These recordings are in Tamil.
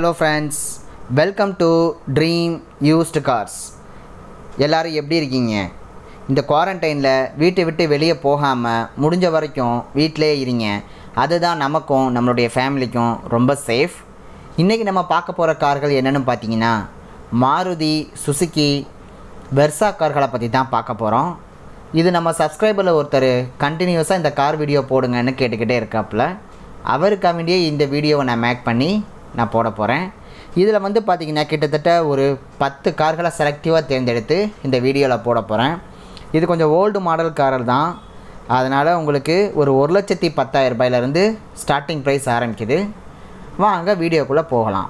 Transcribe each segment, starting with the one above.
hello friends welcome to dream used cars எல்லாரும் எப்படி இருக்கீங்க இந்த குவாரண்டைனில் வீட்டை விட்டு வெளியே போகாமல் முடிஞ்ச வரைக்கும் வீட்டிலே இருங்க அதுதான் நமக்கும் நம்மளுடைய ஃபேமிலிக்கும் ரொம்ப சேஃப் இன்றைக்கி நம்ம பார்க்க போகிற கார்கள் என்னென்னு பார்த்தீங்கன்னா மாருதி சுசுகி வெர்சா கார்களை பற்றி தான் பார்க்க போகிறோம் இது நம்ம சப்ஸ்கிரைபரில் ஒருத்தர் கண்டினியூஸாக இந்த கார் வீடியோ போடுங்கன்னு கேட்டுக்கிட்டே இருக்காப்புல அவருக்காக வேண்டியே இந்த வீடியோவை நான் மேக் பண்ணி நான் போட போகிறேன் இதில் வந்து பார்த்திங்கன்னா கிட்டத்தட்ட ஒரு பத்து கார்களை செலக்டிவாக தேர்ந்தெடுத்து இந்த வீடியோவில் போட போகிறேன் இது கொஞ்சம் ஓல்டு மாடல் கார் தான் அதனால் உங்களுக்கு ஒரு ஒரு லட்சத்தி பத்தாயிரம் ரூபாயிலேருந்து ஸ்டார்டிங் ப்ரைஸ் ஆரம்பிக்குது வாங்க வீடியோக்குள்ளே போகலாம்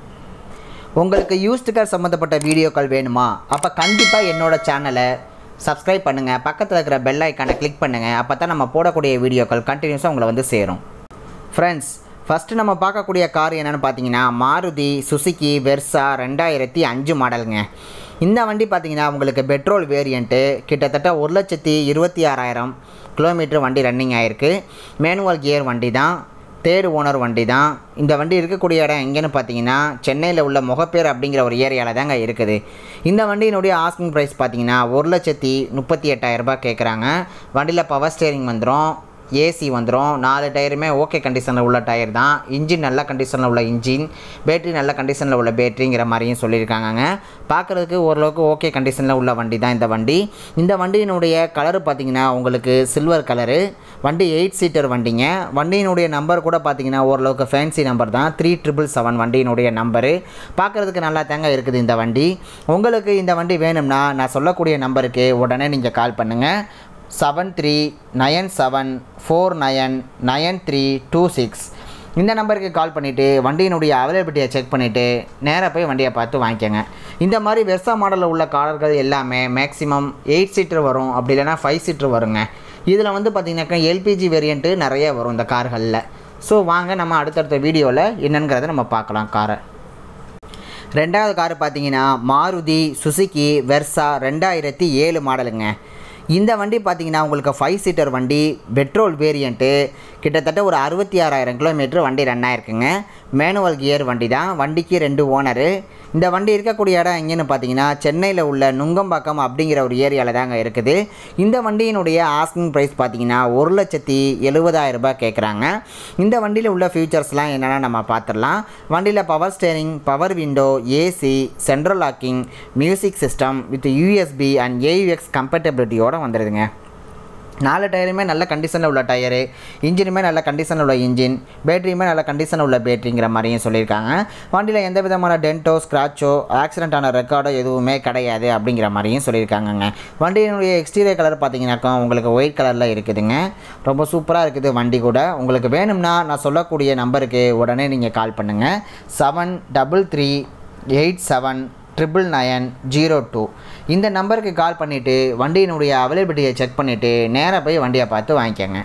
உங்களுக்கு யூஸ்டு கார் சம்மந்தப்பட்ட வீடியோக்கள் வேணுமா அப்போ கண்டிப்பாக என்னோடய சேனலை சப்ஸ்கிரைப் பண்ணுங்கள் பக்கத்தில் இருக்கிற பெல் ஐக்கானை கிளிக் பண்ணுங்கள் அப்போ தான் நம்ம போடக்கூடிய வீடியோக்கள் கண்டினியூஸாக உங்களை வந்து சேரும் ஃப்ரெண்ட்ஸ் ஃபஸ்ட்டு நம்ம பார்க்கக்கூடிய கார் என்னென்னு பார்த்தீங்கன்னா மாருதி சுசுகி வெர்சா ரெண்டாயிரத்தி அஞ்சு மாடலுங்க இந்த வண்டி பார்த்தீங்கன்னா உங்களுக்கு பெட்ரோல் வேரியண்ட்டு கிட்டத்தட்ட ஒரு லட்சத்தி இருபத்தி ஆறாயிரம் கிலோமீட்டர் வண்டி ரன்னிங் ஆகிருக்கு மேனுவல் கியர் வண்டி தான் தேர்டு ஓனர் வண்டி தான் இந்த வண்டி இருக்கக்கூடிய இடம் எங்கேன்னு பார்த்தீங்கன்னா சென்னையில் உள்ள முகப்பேர் அப்படிங்கிற ஒரு ஏரியாவில் தாங்க இருக்குது இந்த வண்டியினுடைய ஆஸ்கிங் ப்ரைஸ் பார்த்தீங்கன்னா ஒரு லட்சத்தி முப்பத்தி எட்டாயிரரூபா கேட்குறாங்க வண்டியில் பவர் ஸ்டேரிங் வந்துடும் ஏசி வந்துடும் நாலு டயருமே ஓகே கண்டிஷனில் உள்ள டயர் தான் இன்ஜின் நல்ல கண்டிஷனில் உள்ள இன்ஜின் பேட்ரி நல்ல கண்டிஷனில் உள்ள பேட்ரிங்கிற மாதிரியும் சொல்லியிருக்காங்க பார்க்குறதுக்கு ஓரளவுக்கு ஓகே கண்டிஷனில் உள்ள வண்டி தான் இந்த வண்டி இந்த வண்டியினுடைய கலரு பார்த்தீங்கன்னா உங்களுக்கு சில்வர் கலரு வண்டி எயிட் சீட்டர் வண்டிங்க வண்டியினுடைய நம்பர் கூட பார்த்தீங்கன்னா ஓரளவுக்கு ஃபேன்சி நம்பர் தான் த்ரீ ட்ரிபிள் செவன் வண்டியினுடைய நம்பரு பார்க்குறதுக்கு நல்லா தாங்க இருக்குது இந்த வண்டி உங்களுக்கு இந்த வண்டி வேணும்னா நான் சொல்லக்கூடிய நம்பருக்கு உடனே நீங்கள் கால் பண்ணுங்கள் seven three nine seven four nine nine three two six இந்த நம்பருக்கு கால் பண்ணிவிட்டு வண்டியினுடைய அவைலபிலிட்டியை செக் பண்ணிவிட்டு நேராக போய் வண்டியை பார்த்து வாங்கிக்கோங்க இந்த மாதிரி வெர்சா மாடலில் உள்ள கார்கள் எல்லாமே மேக்ஸிமம் எயிட் சீட்டர் வரும் அப்படி இல்லைனா ஃபைவ் சீட்டர் வருங்க இதில் வந்து பார்த்திங்கனாக்கா எல்பிஜி வேரியண்ட்டு நிறைய வரும் இந்த கார்களில் ஸோ வாங்க நம்ம அடுத்தடுத்த வீடியோவில் என்னங்கிறத நம்ம பார்க்கலாம் காரை ரெண்டாவது கார் பார்த்தீங்கன்னா மாருதி சுசுகி வெர்சா ரெண்டாயிரத்தி ஏழு மாடலுங்க இந்த வண்டி பார்த்தீங்கன்னா உங்களுக்கு ஃபைவ் சீட்டர் வண்டி பெட்ரோல் வேரியண்ட்டு கிட்டத்தட்ட ஒரு அறுபத்தி ஆறாயிரம் கிலோமீட்டர் வண்டி ரன் ஆயிருக்குங்க மேனுவல் கியர் வண்டி தான் வண்டிக்கு ரெண்டு ஓனரு இந்த வண்டி இருக்கக்கூடிய இடம் எங்கேன்னு பார்த்தீங்கன்னா சென்னையில் உள்ள நுங்கம்பாக்கம் அப்படிங்கிற ஒரு ஏரியாவில் தாங்க இருக்குது இந்த வண்டியினுடைய ஆஸ்கிங் ப்ரைஸ் பார்த்தீங்கன்னா ஒரு லட்சத்தி எழுபதாயிரம் ரூபாய் கேட்குறாங்க இந்த வண்டியில் உள்ள ஃபியூச்சர்ஸ்லாம் என்னென்னா நம்ம பார்த்துடலாம் வண்டியில் power steering power window AC central locking music system with USB and AUX கம்பேட்டபிலிட்டியோடு வந்துடுதுங்க நாலு டயருமே நல்ல கண்டிஷனில் உள்ள டயரு இன்ஜினுமே நல்ல கண்டிஷனில் உள்ள இன்ஜின் பேட்டரியுமே நல்ல கண்டிஷனில் உள்ள பேட்டரிங்கிற மாதிரியும் சொல்லியிருக்காங்க வண்டியில் எந்த விதமான டென்ட்டோ ஸ்க்ராச்சோ ஆக்சிடென்ட் ஆன ரெக்கார்டோ எதுவுமே கிடையாது அப்படிங்கிற மாதிரியும் சொல்லியிருக்காங்கங்க வண்டியினுடைய எக்ஸ்டீரியர் கலர் பார்த்தீங்கன்னாக்கா உங்களுக்கு ஒயிட் கலரில் இருக்குதுங்க ரொம்ப சூப்பராக இருக்குது வண்டி கூட உங்களுக்கு வேணும்னா நான் சொல்லக்கூடிய நம்பருக்கு உடனே நீங்கள் கால் பண்ணுங்கள் seven double three eight seven triple nine zero two இந்த நம்பருக்கு கால் பண்ணிவிட்டு வண்டியினுடைய அவைலபிலிட்டியை செக் பண்ணிவிட்டு நேராக போய் வண்டியை பார்த்து வாங்கிக்கோங்க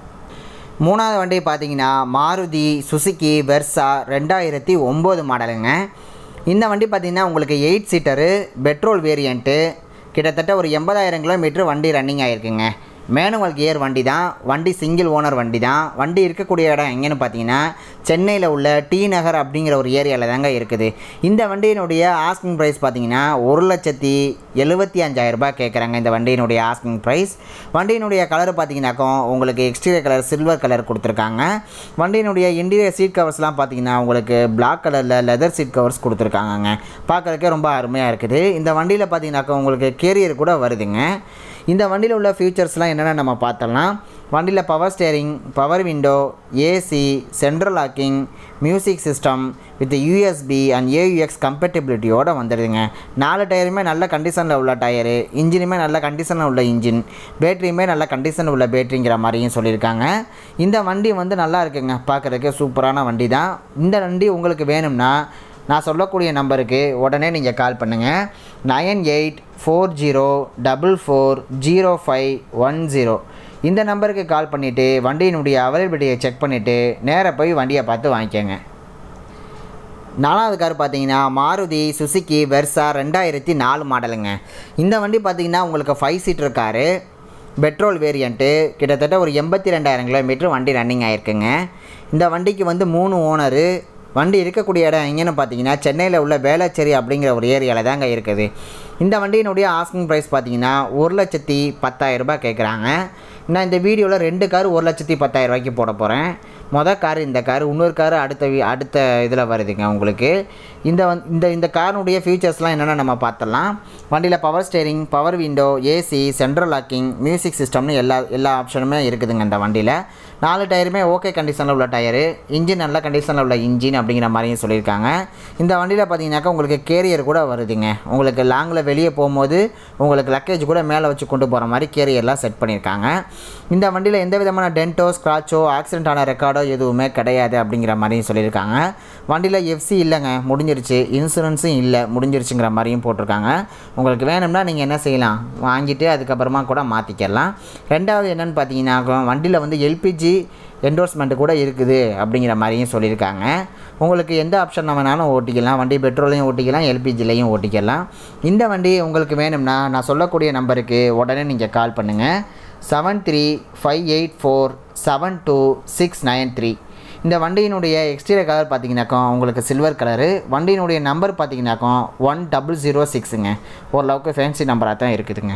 மூணாவது வண்டி பார்த்தீங்கன்னா மாருதி சுசுகி வெர்சா ரெண்டாயிரத்தி ஒம்பது மாடலுங்க இந்த வண்டி பார்த்திங்கன்னா உங்களுக்கு எயிட் சீட்டரு பெட்ரோல் வேரியண்ட்டு கிட்டத்தட்ட ஒரு எண்பதாயிரம் கிலோமீட்டர் வண்டி ரன்னிங் ஆகிருக்குங்க மேனுவல் கியர் வண்டி தான் வண்டி சிங்கிள் ஓனர் வண்டி தான் வண்டி இருக்கக்கூடிய இடம் எங்கேன்னு பார்த்தீங்கன்னா சென்னையில் உள்ள டி நகர் அப்படிங்கிற ஒரு ஏரியாவில் தாங்க இருக்குது இந்த வண்டியினுடைய ஆஸ்கிங் ப்ரைஸ் பார்த்தீங்கன்னா ஒரு லட்சத்தி எழுபத்தி அஞ்சாயிரரூபா கேட்குறாங்க இந்த வண்டியினுடைய ஆஸ்கிங் ப்ரைஸ் வண்டியினுடைய கலர் பார்த்தீங்கன்னாக்கோ உங்களுக்கு எக்ஸ்டீரியர் கலர் சில்வர் கலர் கொடுத்துருக்காங்க வண்டியினுடைய இன்டீரியர் சீட் கவர்ஸ்லாம் பார்த்தீங்கன்னா உங்களுக்கு பிளாக் கலரில் லெதர் சீட் கவர்ஸ் கொடுத்துருக்காங்கங்க பார்க்குறதுக்கே ரொம்ப அருமையாக இருக்குது இந்த வண்டியில் பார்த்தீங்கன்னாக்கா உங்களுக்கு கேரியர் கூட வருதுங்க இந்த வண்டியில் உள்ள ஃபீச்சர்ஸ்லாம் என்னென்ன நம்ம பார்த்தலாம் வண்டியில் power steering power window AC central locking music system with USB and AUX கம்பேட்டபிலிட்டியோடு வந்துடுதுங்க நாலு டயருமே நல்ல கண்டிஷனில் உள்ள டயரு இன்ஜினுமே நல்ல கண்டிஷனில் உள்ள இன்ஜின் பேட்டரியுமே நல்ல கண்டிஷனில் உள்ள பேட்டரிங்கிற மாதிரியும் சொல்லியிருக்காங்க இந்த வண்டி வந்து நல்லா இருக்குங்க பார்க்குறதுக்கு சூப்பரான வண்டி தான் இந்த வண்டி உங்களுக்கு வேணும்னா நான் சொல்லக்கூடிய நம்பருக்கு உடனே நீங்கள் கால் பண்ணுங்கள் nine eight four zero double four zero five one zero இந்த நம்பருக்கு கால் பண்ணிவிட்டு வண்டியினுடைய அவைலபிலிட்டியை செக் பண்ணிவிட்டு நேராக போய் வண்டியை பார்த்து வாங்கிக்கோங்க நாலாவது கார் பார்த்தீங்கன்னா மாருதி சுசுகி வெர்சா ரெண்டாயிரத்தி நாலு மாடலுங்க இந்த வண்டி பார்த்தீங்கன்னா உங்களுக்கு five seater car petrol variant கிட்டத்தட்ட ஒரு எண்பத்தி ரெண்டாயிரம் கிலோமீட்டர் வண்டி ரன்னிங் ஆகிருக்குங்க இந்த வண்டிக்கு வந்து மூணு ஓனரு வண்டி இருக்கக்கூடிய இடம் எங்கேன்னு பார்த்தீங்கன்னா சென்னையில் உள்ள வேளச்சேரி அப்படிங்கிற ஒரு ஏரியாவில் தாங்க இருக்குது இந்த வண்டியினுடைய ஆஸ்கிங் ப்ரைஸ் பார்த்தீங்கன்னா ஒரு லட்சத்தி பத்தாயிரம் ரூபாய் கேட்குறாங்க நான் இந்த வீடியோவில் ரெண்டு கார் ஒரு லட்சத்தி பத்தாயிரம் ரூபாய்க்கு போட போகிறேன் மொதல் கார் இந்த கார் இன்னொரு கார் அடுத்த வீ அடுத்த இதில் வருதுங்க உங்களுக்கு இந்த வந் இந்த இந்த காரினுடைய ஃபீச்சர்ஸ்லாம் என்னென்ன நம்ம பார்த்துடலாம் வண்டியில் power steering power window AC central locking music சிஸ்டம்னு எல்லா எல்லா ஆப்ஷனுமே இருக்குதுங்க இந்த வண்டியில் நாலு டயருமே ஓகே கண்டிஷனில் உள்ள டயரு இன்ஜின் நல்ல கண்டிஷனில் உள்ள இன்ஜின் அப்படிங்கிற மாதிரியும் சொல்லியிருக்காங்க இந்த வண்டியில் பார்த்தீங்கன்னாக்கா உங்களுக்கு கேரியர் கூட வருதுங்க உங்களுக்கு லாங்கில் வெளியே போகும்போது உங்களுக்கு லக்கேஜ் கூட மேலே வச்சு கொண்டு போகிற மாதிரி கேரியர்லாம் செட் பண்ணியிருக்காங்க இந்த வண்டியில் எந்த விதமான டென்ட்டோ ஸ்க்ராச்சோ ஆக்சிடென்ட் ஆன ரெக்கார்டோ எதுவுமே கிடையாது அப்படிங்கிற மாதிரியும் சொல்லியிருக்காங்க வண்டியில் எஃப்சி இல்லைங்க முடிஞ்சிருச்சு இன்சூரன்ஸும் இல்லை முடிஞ்சிருச்சுங்கிற மாதிரியும் போட்டிருக்காங்க உங்களுக்கு வேணும்னா நீங்கள் என்ன செய்யலாம் வாங்கிட்டு அதுக்கப்புறமா கூட மாற்றிக்கலாம் ரெண்டாவது என்னென்னு பார்த்தீங்கன்னா வண்டியில் வந்து எல்பிஜி என்டோர்ஸ்மெண்ட்டு கூட இருக்குது அப்படிங்கிற மாதிரியும் சொல்லியிருக்காங்க உங்களுக்கு எந்த ஆப்ஷன் வேணாலும் ஓட்டிக்கலாம் வண்டி பெட்ரோலையும் ஓட்டிக்கலாம் எல்பிஜிலையும் ஓட்டிக்கலாம் இந்த வண்டி உங்களுக்கு வேணும்னா நான் சொல்லக்கூடிய நம்பருக்கு உடனே நீங்கள் கால் பண்ணுங்கள் seven three five eight four seven two six nine three இந்த வண்டியினுடைய எக்ஸ்டீரியர் கலர் பார்த்தீங்கன்னாக்கா உங்களுக்கு சில்வர் கலரு வண்டியினுடைய நம்பர் பார்த்தீங்கன்னாக்கா ஒன் டபுள் ஜீரோ சிக்ஸுங்க ஓரளவுக்கு ஃபேன்சி நம்பராக தான் இருக்குதுங்க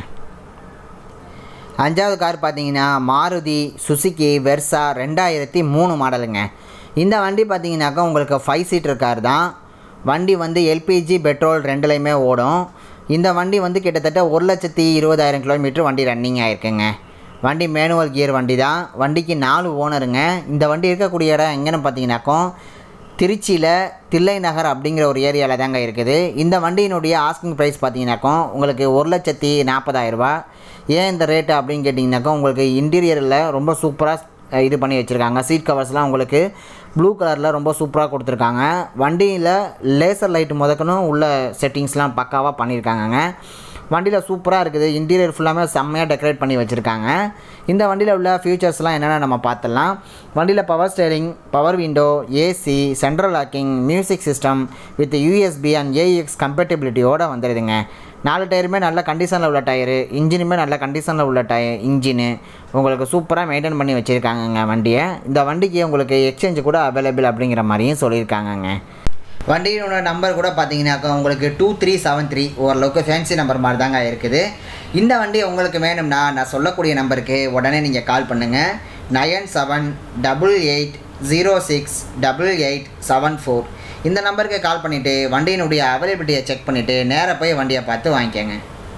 அஞ்சாவது கார் பார்த்தீங்கன்னா மாருதி சுசுகி வெர்சா ரெண்டாயிரத்தி மூணு மாடலுங்க இந்த வண்டி பார்த்தீங்கன்னாக்கா உங்களுக்கு ஃபைவ் சீட்டர் கார் தான் வண்டி வந்து எல்பிஜி பெட்ரோல் ரெண்டுலேயுமே ஓடும் இந்த வண்டி வந்து கிட்டத்தட்ட ஒரு லட்சத்தி இருபதாயிரம் கிலோமீட்டர் வண்டி ரன்னிங் ஆயிருக்குங்க வண்டி மேனுவல் கியர் வண்டி தான் வண்டிக்கு நாலு ஓனருங்க இந்த வண்டி இருக்கக்கூடிய இடம் எங்கன்னு பார்த்தீங்கன்னாக்கோ திருச்சியில் தில்லை நகர் அப்படிங்கிற ஒரு ஏரியாவில் தாங்க இருக்குது இந்த வண்டியினுடைய ஆஸ்கிங் ப்ரைஸ் பார்த்தீங்கன்னாக்கோ உங்களுக்கு ஒரு லட்சத்தி நாற்பதாயிரரூபா ஏன் இந்த ரேட்டு அப்படின்னு கேட்டிங்கனாக்கா உங்களுக்கு இன்டீரியரில் ரொம்ப சூப்பராக இது பண்ணி வச்சுருக்காங்க சீட் கவர்ஸ்லாம் உங்களுக்கு ப்ளூ கலரில் ரொம்ப சூப்பராக கொடுத்துருக்காங்க வண்டியில் லேசர் லைட் முதக்கணும் உள்ள செட்டிங்ஸ்லாம் பக்காவாக பண்ணியிருக்காங்கங்க வண்டியில் சூப்பராக இருக்குது இன்டீரியர் ஃபுல்லாமே செம்மையாக டெக்கரேட் பண்ணி வச்சுருக்காங்க இந்த வண்டியில் உள்ள ஃபியூச்சர்ஸ்லாம் என்னென்ன நம்ம பார்த்துடலாம் வண்டியில் power steering power window AC central locking music system with USB and AUX கம்பேட்டபிலிட்டியோடு வந்துடுதுங்க நாலு டயருமே நல்ல கண்டிஷனில் உள்ள டயரு இன்ஜினுமே நல்ல கண்டிஷனில் உள்ள டய இன்ஜினு உங்களுக்கு சூப்பராக மெயின்டைன் பண்ணி வச்சுருக்காங்கங்க வண்டியை இந்த வண்டிக்கு உங்களுக்கு எக்ஸ்சேஞ்சு கூட அவைலபிள் அப்படிங்கிற மாதிரியும் சொல்லியிருக்காங்கங்க வண்டியோட நம்பர் கூட பார்த்தீங்கன்னாக்கா உங்களுக்கு டூ த்ரீ செவன் த்ரீ ஓரளவுக்கு ஃபேன்சி நம்பர் மாதிரி தாங்க இருக்குது இந்த வண்டி உங்களுக்கு வேணும்னா நான் சொல்லக்கூடிய நம்பருக்கு உடனே நீங்கள் கால் பண்ணுங்கள் nine seven double eight zero six double eight seven four இந்த நம்பருக்கு கால் பண்ணிவிட்டு வண்டியினுடைய அவைலபிலிட்டியை செக் பண்ணிவிட்டு நேராக போய் வண்டியை பார்த்து வாங்கிக்கோங்க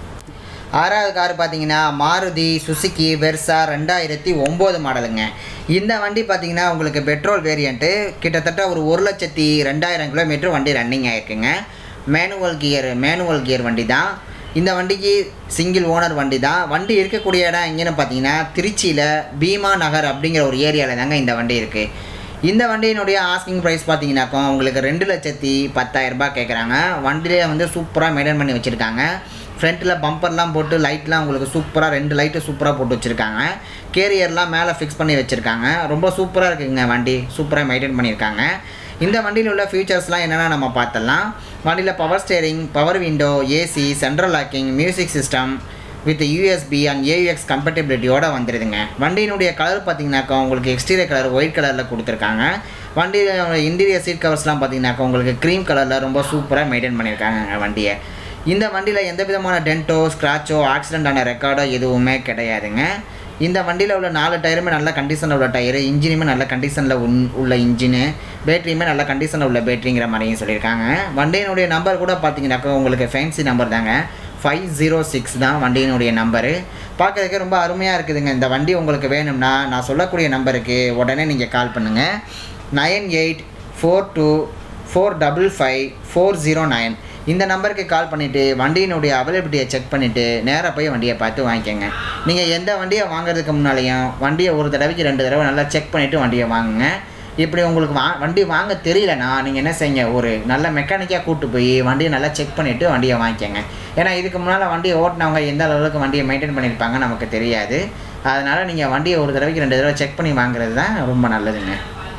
ஆறாவது கார் பார்த்தீங்கன்னா மாருதி சுசுகி வெர்சா ரெண்டாயிரத்தி ஒம்பது மாடலுங்க இந்த வண்டி பார்த்தீங்கன்னா உங்களுக்கு பெட்ரோல் வேரியண்ட்டு கிட்டத்தட்ட ஒரு ஒரு லட்சத்தி ரெண்டாயிரம் கிலோமீட்டர் வண்டி ரன்னிங் ஆகிருக்குங்க மேனுவல் கியர் மேனுவல் கியர் வண்டி தான் இந்த வண்டிக்கு சிங்கிள் ஓனர் வண்டி தான் வண்டி இருக்கக்கூடிய இடம் எங்கேன்னு பார்த்தீங்கன்னா திருச்சியில் பீமா நகர் அப்படிங்கிற ஒரு ஏரியாவில் தாங்க இந்த வண்டி இருக்குது இந்த வண்டியினுடைய ஆஸ்கிங் ப்ரைஸ் பார்த்தீங்கன்னாக்கா உங்களுக்கு ரெண்டு லட்சத்தி பத்தாயிரரூபா கேட்குறாங்க வண்டியிலே வந்து சூப்பராக மெயின்டைன் பண்ணி வச்சுருக்காங்க ஃப்ரண்ட்டில் பம்பர்லாம் போட்டு லைட்லாம் உங்களுக்கு சூப்பராக ரெண்டு லைட்டு சூப்பராக போட்டு வச்சுருக்காங்க கேரியர்லாம் மேலே ஃபிக்ஸ் பண்ணி வச்சுருக்காங்க ரொம்ப சூப்பராக இருக்குங்க வண்டி சூப்பராக மெயின்டைன் பண்ணியிருக்காங்க இந்த வண்டியில் உள்ள ஃபீச்சர்ஸ்லாம் என்னென்னா நம்ம பார்த்துடலாம் வண்டியில் power steering power window AC central locking music system with USB and AUX கம்பேட்டபிலிட்டியோட வந்துடுதுங்க வண்டியினுடைய கலர் பார்த்தீங்கன்னாக்கா உங்களுக்கு எக்ஸ்டீரியர் கலர் ஒயிட் கலரில் கொடுத்துருக்காங்க வண்டியில் இன்டீரியர் சீட் கவர்ஸ்லாம் பார்த்தீங்கன்னாக்கா உங்களுக்கு க்ரீம் கலரில் ரொம்ப சூப்பராக மெயின்டைன் பண்ணியிருக்காங்க வண்டியை இந்த வண்டியில் எந்த விதமான டென்ட்டோ ஸ்க்ராச்சோ ஆக்சிடென்ட் ஆன ரெக்கார்டோ எதுவுமே கிடையாதுங்க இந்த வண்டியில் உள்ள நாலு டயருமே நல்ல கண்டிஷனில் உள்ள டயரு இன்ஜினுமே நல்ல கண்டிஷனில் உன் உள்ள இன்ஜினு பேட்டரியுமே நல்ல கண்டிஷனில் உள்ள பேட்டரிங்கிற மாதிரியும் சொல்லியிருக்காங்க வண்டியினுடைய நம்பர் கூட பார்த்தீங்கன்னாக்கா உங்களுக்கு ஃபேன்சி நம்பர் தாங்க ஃபைவ் ஜீரோ சிக்ஸ் தான் வண்டியினுடைய நம்பரு பார்க்கறதுக்கு ரொம்ப அருமையாக இருக்குதுங்க இந்த வண்டி உங்களுக்கு வேணும்னா நான் சொல்லக்கூடிய நம்பருக்கு உடனே நீங்கள் கால் பண்ணுங்கள் nine eight four two four double five four zero nine இந்த நம்பருக்கு கால் பண்ணிவிட்டு வண்டியினுடைய அவைலபிலிட்டியை செக் பண்ணிவிட்டு நேராக போய் வண்டியை பார்த்து வாங்கிக்கோங்க நீங்கள் எந்த வண்டியை வாங்குறதுக்கு முன்னாலேயும் வண்டியை ஒரு தடவைக்கு ரெண்டு தடவை நல்லா செக் பண்ணிவிட்டு வண்டியை வாங்குங்க இப்படி உங்களுக்கு வா வண்டி வாங்க தெரியலனா நீங்கள் என்ன செய்யுங்க ஒரு நல்ல மெக்கானிக்காக கூப்பிட்டு போய் வண்டியை நல்லா செக் பண்ணிவிட்டு வண்டியை வாங்கிக்கோங்க ஏன்னா இதுக்கு முன்னால் வண்டியை ஓட்டினவங்க எந்த அளவுக்கு வண்டியை மெயின்டைன் பண்ணியிருப்பாங்க நமக்கு தெரியாது அதனால் நீங்கள் வண்டியை ஒரு தடவைக்கு ரெண்டு தடவை செக் பண்ணி வாங்குறது தான் ரொம்ப நல்லதுங்க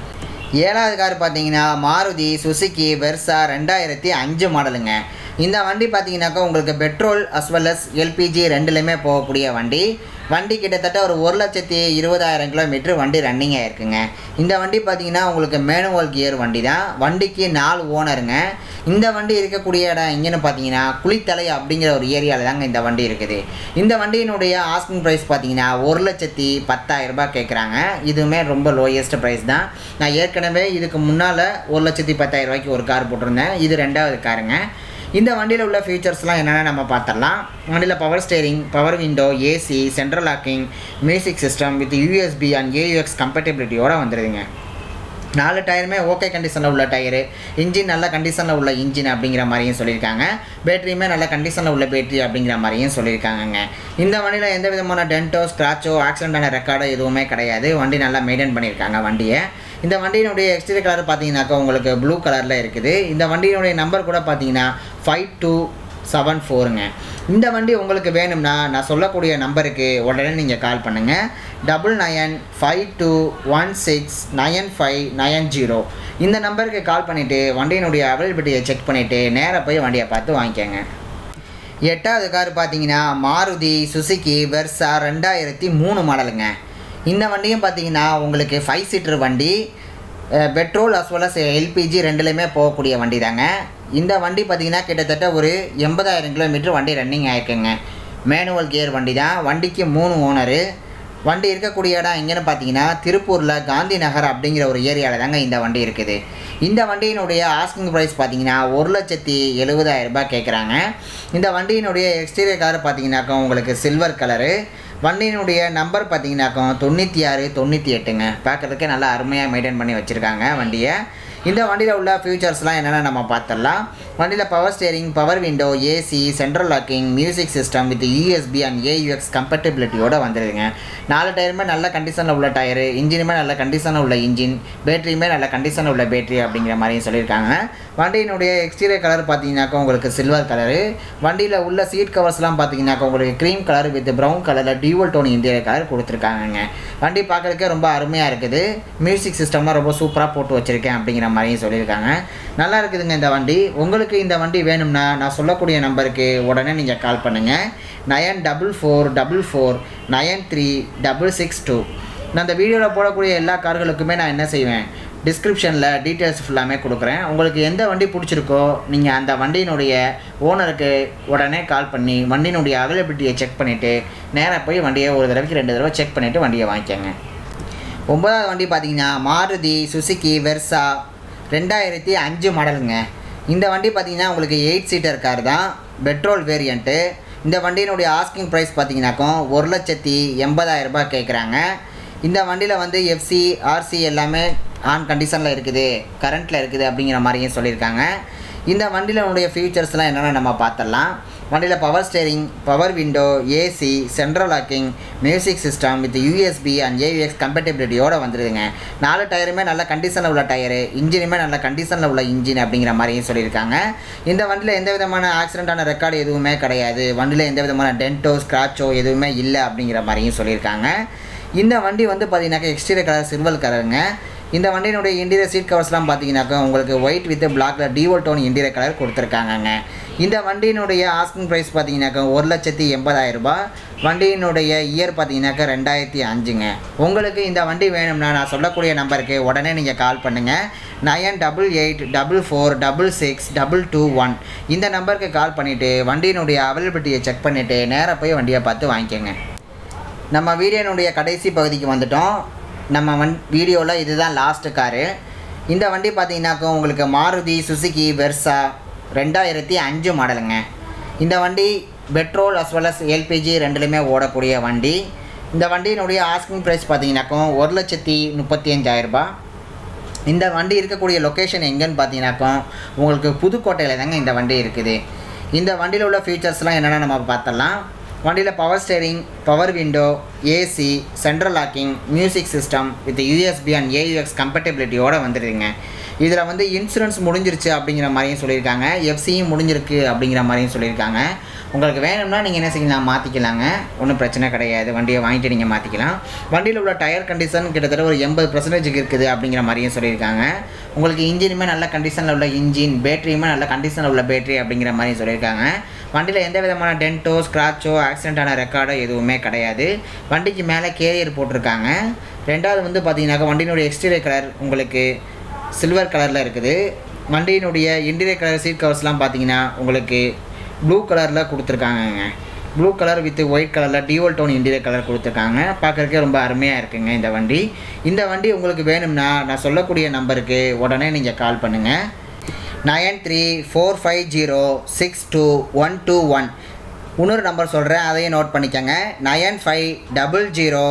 ஏழாவது கார் பார்த்தீங்கன்னா மாருதி சுசுகி வெர்சா ரெண்டாயிரத்தி அஞ்சு மாடலுங்க இந்த வண்டி பார்த்தீங்கன்னாக்கா உங்களுக்கு petrol as well as LPG ரெண்டுலேயுமே போகக்கூடிய வண்டி வண்டி கிட்டத்தட்ட ஒரு ஒரு லட்சத்தி இருபதாயிரம் கிலோமீட்டர் வண்டி ரன்னிங் ஆயிருக்குங்க இந்த வண்டி பார்த்தீங்கன்னா உங்களுக்கு மேனுவல் கியர் வண்டி தான் வண்டிக்கு நாலு ஓனருங்க இந்த வண்டி இருக்கக்கூடிய இடம் எங்கேன்னு பார்த்தீங்கன்னா குளித்தலை அப்படிங்கிற ஒரு ஏரியாவில் தாங்க இந்த வண்டி இருக்குது இந்த வண்டியினுடைய ஆஸ்கிங் ப்ரைஸ் பார்த்தீங்கன்னா ஒரு லட்சத்தி பத்தாயிரம் ரூபாய் கேட்குறாங்க இதுவுமே ரொம்ப லோயஸ்ட் ப்ரைஸ் தான் நான் ஏற்கனவே இதுக்கு முன்னால் ஒரு லட்சத்தி பத்தாயிரம் ரூபாய்க்கு ஒரு கார் போட்டிருந்தேன் இது ரெண்டாவது காருங்க இந்த வண்டியில் உள்ள ஃபீச்சர்ஸ்லாம் என்னென்ன நம்ம பார்த்துடலாம் வண்டியில் power steering power window AC central locking music system with USB and AUX கம்பேட்டபிலிட்டியோடு வந்துடுதுங்க நாலு டயருமே ஓகே கண்டிஷனில் உள்ள டயரு இன்ஜின் நல்ல கண்டிஷனில் உள்ள இன்ஜின் அப்படிங்கிற மாதிரியும் சொல்லியிருக்காங்க பேட்டரியுமே நல்ல கண்டிஷனில் உள்ள பேட்டரி அப்படிங்கிற மாதிரியும் சொல்லியிருக்காங்கங்க இந்த வண்டியில் எந்த விதமான டென்ட்டோ ஸ்க்ராச்சோ ஆக்சிடென்டான ரெக்கார்டோ எதுவுமே கிடையாது வண்டி நல்லா மெயின்டைன் பண்ணியிருக்காங்க வண்டியை இந்த வண்டியினுடைய எக்ஸ்டீரியர் கலர் பார்த்தீங்கன்னாக்கா உங்களுக்கு ப்ளூ கலரில் இருக்குது இந்த வண்டியினுடைய நம்பர் கூட பார்த்தீங்கன்னா ஃபைவ் டூ செவன் ஃபோருங்க இந்த வண்டி உங்களுக்கு வேணும்னா நான் சொல்லக்கூடிய நம்பருக்கு உடனே நீங்கள் கால் பண்ணுங்கள் double nine five two one six nine five nine zero இந்த நம்பருக்கு கால் பண்ணிவிட்டு வண்டியினுடைய அவைலபிலிட்டியை செக் பண்ணிவிட்டு நேராக போய் வண்டியை பார்த்து வாங்கிக்கோங்க எட்டாவது கார் பார்த்தீங்கன்னா மாருதி சுசுகி வெர்சா ரெண்டாயிரத்தி மூணு மாடலுங்க இந்த வண்டியும் பார்த்தீங்கன்னா உங்களுக்கு ஃபைவ் சீட்டர் வண்டி petrol as well as LPG ரெண்டுலேயுமே போகக்கூடிய வண்டி தாங்க இந்த வண்டி பார்த்தீங்கன்னா கிட்டத்தட்ட ஒரு எண்பதாயிரம் கிலோமீட்டர் வண்டி ரன்னிங் ஆயிருக்குங்க மேனுவல் கியர் வண்டி தான் வண்டிக்கு மூணு ஓனரு வண்டி இருக்கக்கூடிய இடம் எங்கேன்னு பார்த்தீங்கன்னா திருப்பூரில் காந்தி நகர் அப்படிங்கிற ஒரு ஏரியாவில் தாங்க இந்த வண்டி இருக்குது இந்த வண்டியினுடைய ஆஸ்கிங் ப்ரைஸ் பார்த்தீங்கன்னா ஒரு லட்சத்தி எழுபதாயிரம் ரூபாய் கேட்குறாங்க இந்த வண்டியினுடைய எக்ஸ்டீரியர் கலர் பார்த்தீங்கன்னாக்கா உங்களுக்கு சில்வர் கலரு வண்டியினுடைய நம்பர் பார்த்தீங்கன்னாக்கா தொண்ணூற்றி ஆறு தொண்ணூற்றி எட்டுங்க பார்க்குறதுக்கே நல்லா அருமையாக மெயின்டைன் பண்ணி வச்சுருக்காங்க வண்டியை இந்த வண்டியில் உள்ள ஃபியூச்சர்ஸ்லாம் என்னென்ன நம்ம பார்த்துடலாம் வண்டியில் power steering power window AC central locking music system with USB and AUX கம்பேட்டபிலிட்டியோட வந்துடுதுங்க நாலு டயருமே நல்ல கண்டிஷனில் உள்ள டயரு இன்ஜினுமே நல்ல கண்டிஷனில் உள்ள இன்ஜின் பேட்டரியுமே நல்ல கண்டிஷனில் உள்ள பேட்டரி அப்படிங்கிற மாதிரியும் சொல்லியிருக்காங்க வண்டியினுடைய எக்ஸ்டீரியர் கலர் பார்த்தீங்கன்னாக்கா உங்களுக்கு சில்வர் கலரு வண்டியில் உள்ள சீட் கவர்ஸ்லாம் பார்த்தீங்கன்னாக்கா உங்களுக்கு க்ரீம் கலர் வித் ப்ரௌன் கலரில் டியூவல் டோன் இன்டீரியர் கலர் கொடுத்துருக்காங்கங்க வண்டி பார்க்குறதுக்கே ரொம்ப அருமையாக இருக்குது மியூசிக் சிஸ்டம்லாம் ரொம்ப சூப்பராக போட்டு வச்சுருக்கேன் அப்படிங்கிற மாதிரியும் சொல்லியிருக்காங்க நல்லா இருக்குதுங்க இந்த வண்டி உங்களுக்கு இந்த வண்டி வேணும்னா நான் சொல்லக்கூடிய நம்பருக்கு உடனே நீங்கள் கால் பண்ணுங்கள் nine double four double four nine three double six two நான் இந்த வீடியோவில் போடக்கூடிய எல்லா கார்களுக்குமே நான் என்ன செய்வேன் டிஸ்கிரிப்ஷனில் டீட்டெயில்ஸ் ஃபுல்லாமே கொடுக்குறேன் உங்களுக்கு எந்த வண்டி பிடிச்சிருக்கோ நீங்கள் அந்த வண்டியினுடைய ஓனருக்கு உடனே கால் பண்ணி வண்டியினுடைய அவைலபிலிட்டியை செக் பண்ணிவிட்டு நேராக போய் வண்டியை ஒரு தடவைக்கு ரெண்டு தடவை செக் பண்ணிவிட்டு வண்டியை வாங்கிக்கோங்க ஒன்பதாவது வண்டி பார்த்தீங்கன்னா மாருதி சுசுகி வெர்சா ரெண்டாயிரத்தி அஞ்சு மாடலுங்க இந்த வண்டி பார்த்தீங்கன்னா உங்களுக்கு எயிட் சீட்டர் கார் தான் பெட்ரோல் வேரியண்ட்டு இந்த வண்டியினுடைய ஆஸ்கிங் ப்ரைஸ் பார்த்தீங்கன்னாக்கா ஒரு லட்சத்தி எண்பதாயிரம் ரூபாய் கேட்குறாங்க இந்த வண்டியில் வந்து எஃப்சி ஆர்சி எல்லாமே ஆன் கண்டிஷனில் இருக்குது கரண்ட்டில் இருக்குது அப்படிங்கிற மாதிரியும் சொல்லியிருக்காங்க இந்த வண்டியினுடைய ஃபீச்சர்ஸ்லாம் என்னென்ன நம்ம பார்த்துடலாம் வண்டியில் power steering power window AC central locking music system with USB and AUX கம்பேட்டபிலிட்டியோடு வந்துடுதுங்க நாலு டயருமே நல்ல கண்டிஷனில் உள்ள டயரு இன்ஜினுமே நல்ல கண்டிஷனில் உள்ள இன்ஜின் அப்படிங்கிற மாதிரியும் சொல்லியிருக்காங்க இந்த வண்டியில் எந்த விதமான ஆக்சிடென்ட்டான ரெக்கார்டு எதுவுமே கிடையாது வண்டியில் எந்த விதமான டென்ட்டோ ஸ்க்ராச்சோ எதுவுமே இல்லை அப்படிங்கிற மாதிரியும் சொல்லியிருக்காங்க இந்த வண்டி வந்து பார்த்தீங்கன்னாக்கா எக்ஸ்டீரியர் கலர் சில்வர் கலருங்க இந்த வண்டியினுடைய இன்டீரியர் சீட் கவர்ஸ்லாம் பார்த்தீங்கன்னாக்கா உங்களுக்கு ஒயிட் வித் பிளாக்ல டிவோல் டோன் இன்டீரியர் கலர் கொடுத்துருக்காங்கங்க இந்த வண்டியினுடைய ஆஸ்கிங் ப்ரைஸ் பார்த்தீங்கன்னாக்கா ஒரு லட்சத்தி எண்பதாயிரம் ரூபாய் வண்டியினுடைய இயர் பார்த்தீங்கன்னாக்கா ரெண்டாயிரத்தி அஞ்சுங்க உங்களுக்கு இந்த வண்டி வேணும்னா நான் சொல்லக்கூடிய நம்பருக்கு உடனே நீங்கள் கால் பண்ணுங்கள் nine double eight double four double six double two one இந்த நம்பருக்கு கால் பண்ணிவிட்டு வண்டியினுடைய அவைலபிலிட்டியை செக் பண்ணிவிட்டு நேராக போய் வண்டியை பார்த்து வாங்கிக்கோங்க நம்ம வீடியோனுடைய கடைசி பகுதிக்கு வந்துட்டோம் நம்ம வன் வீடியோவில் இதுதான் லாஸ்ட்டு காரு இந்த வண்டி பார்த்தீங்கன்னாக்கா உங்களுக்கு மாருதி சுசுகி வெர்சா ரெண்டாயிரத்தி அஞ்சு மாடலுங்க இந்த வண்டி petrol as well as LPG ரெண்டுலையுமே ஓடக்கூடிய வண்டி இந்த வண்டியினுடைய ஆஸ்கிங் ப்ரைஸ் பார்த்தீங்கன்னாக்கா ஒரு லட்சத்தி முப்பத்தி அஞ்சாயிரரூபா இந்த வண்டி இருக்கக்கூடிய லொக்கேஷன் எங்கேன்னு பார்த்தீங்கன்னாக்கா உங்களுக்கு புதுக்கோட்டையில் தாங்க இந்த வண்டி இருக்குது இந்த வண்டியில் உள்ள ஃபீச்சர்ஸ்லாம் என்னென்ன நம்ம பார்த்தலாம் வண்டியில் power steering power window AC central locking music system with USB and AUX கம்பேட்டபிலிட்டியோடு வந்துடுதுங்க இதில் வந்து இன்சூரன்ஸ் முடிஞ்சிருச்சு அப்படிங்கிற மாதிரியும் சொல்லியிருக்காங்க எஃப்சியும் முடிஞ்சிருக்கு அப்படிங்கிற மாதிரியும் சொல்லியிருக்காங்க உங்களுக்கு வேணும்னா நீங்கள் என்ன செய்யலாம் மாற்றிக்கலாங்க ஒன்றும் பிரச்சனை கிடையாது வண்டியை வாங்கிட்டு நீங்கள் மாற்றிக்கலாம் வண்டியில் உள்ள டயர் கண்டிஷன் கிட்டத்தட்ட ஒரு எண்பது பர்சன்டேஜுக்கு இருக்குது அப்படிங்கிற மாதிரியும் சொல்லியிருக்காங்க உங்களுக்கு இன்ஜினுமே நல்ல கண்டிஷனில் உள்ள இன்ஜின் பேட்டரியுமே நல்ல கண்டிஷனில் உள்ள பேட்டரி அப்படிங்கிற மாதிரியும் சொல்லியிருக்காங்க வண்டியில் எந்த விதமான டென்ட்டோ ஸ்க்ராச்சோ ஆக்சிடென்ட்டான ரெக்கார்டோ எதுவுமே கிடையாது வண்டிக்கு மேலே கேரியர் போட்டிருக்காங்க ரெண்டாவது வந்து பார்த்தீங்கன்னாக்கா வண்டியினுடைய எக்ஸ்டீரியர் கலர் உங்களுக்கு சில்வர் கலரில் இருக்குது வண்டியினுடைய இன்டீரியர் கலர் சீட் கவர்ஸ்லாம் பார்த்தீங்கன்னா உங்களுக்கு ப்ளூ கலரில் கொடுத்துருக்காங்கங்க ப்ளூ கலர் வித் ஒயிட் கலரில் டியூவல் டோன் இன்டீரியர் கலர் கொடுத்துருக்காங்க பார்க்குறதுக்கே ரொம்ப அருமையாக இருக்குங்க இந்த வண்டி இந்த வண்டி உங்களுக்கு வேணும்னா நான் சொல்லக்கூடிய நம்பருக்கு உடனே நீங்கள் கால் பண்ணுங்கள் nine three four five zero six two one two one இன்னொரு நம்பர் சொல்கிறேன் அதையும் நோட் பண்ணிக்கோங்க nine five double zero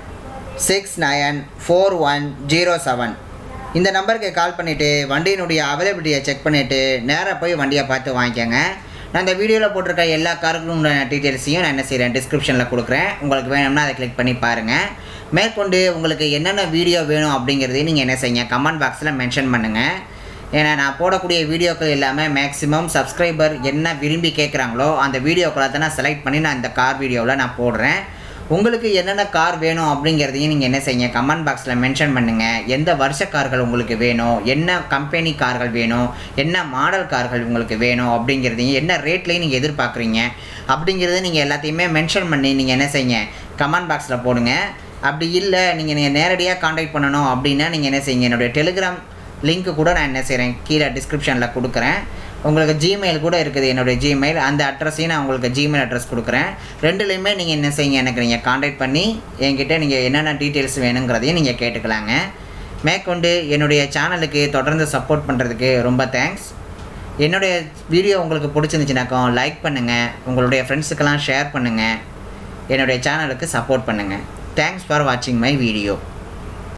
six nine four one zero seven இந்த நம்பருக்கு கால் பண்ணிவிட்டு வண்டியினுடைய அவைலபிலிட்டியை செக் பண்ணிவிட்டு நேராக போய் வண்டியை பார்த்து வாங்கிக்கோங்க நான் இந்த வீடியோவில் போட்டிருக்க எல்லா காருக்கும் டீட்டெயில்ஸையும் நான் என்ன செய்கிறேன் டிஸ்கிரிப்ஷனில் கொடுக்குறேன் உங்களுக்கு வேணும்னா அதை கிளிக் பண்ணி பாருங்கள் மேற்கொண்டு உங்களுக்கு என்னென்ன வீடியோ வேணும் அப்படிங்கிறதையும் நீங்கள் என்ன செய்யுங்க கமெண்ட் பாக்ஸில் மென்ஷன் பண்ணுங்கள் ஏன்னா நான் போடக்கூடிய வீடியோக்கள் எல்லாமே மேக்ஸிமம் சப்ஸ்கிரைபர் என்ன விரும்பி கேட்குறாங்களோ அந்த வீடியோக்களை தான் நான் செலக்ட் பண்ணி நான் இந்த கார் வீடியோவில் நான் போடுறேன் உங்களுக்கு என்னென்ன கார் வேணும் அப்படிங்கிறதையும் நீங்கள் என்ன செய்யுங்க கமெண்ட் பாக்ஸில் மென்ஷன் பண்ணுங்கள் எந்த வருஷ கார்கள் உங்களுக்கு வேணும் என்ன கம்பெனி கார்கள் வேணும் என்ன மாடல் கார்கள் உங்களுக்கு வேணும் அப்படிங்கிறதையும் என்ன ரேட்லேயும் நீங்கள் எதிர்பார்க்குறீங்க அப்படிங்கிறத நீங்கள் எல்லாத்தையுமே மென்ஷன் பண்ணி நீங்கள் என்ன செய்யுங்க கமெண்ட் பாக்ஸில் போடுங்க அப்படி இல்லை நீங்கள் நீங்கள் நேரடியாக காண்டாக்ட் பண்ணணும் அப்படின்னா நீங்கள் என்ன செய்யுங்க என்னுடைய டெலிகிராம் லிங்க்கு கூட நான் என்ன செய்கிறேன் கீழே டிஸ்கிரிப்ஷனில் கொடுக்குறேன் உங்களுக்கு ஜிமெயில் கூட இருக்குது என்னுடைய ஜிமெயில் அந்த அட்ரஸையும் நான் உங்களுக்கு ஜிமெயில் அட்ரஸ் கொடுக்குறேன் ரெண்டுலேயுமே நீங்கள் என்ன செய்யுங்க எனக்கு நீங்கள் காண்டாக்ட் பண்ணி என்கிட்ட நீங்கள் என்னென்ன டீட்டெயில்ஸ் வேணுங்கிறதையும் நீங்கள் கேட்டுக்கலாங்க மேற்கொண்டு என்னுடைய சேனலுக்கு தொடர்ந்து சப்போர்ட் பண்ணுறதுக்கு ரொம்ப தேங்க்ஸ் என்னுடைய வீடியோ உங்களுக்கு பிடிச்சிருந்துச்சுனாக்கா லைக் பண்ணுங்கள் உங்களுடைய ஃப்ரெண்ட்ஸுக்கெல்லாம் ஷேர் பண்ணுங்கள் என்னுடைய சேனலுக்கு சப்போர்ட் பண்ணுங்கள் தேங்க்ஸ் ஃபார் வாட்சிங் மை வீடியோ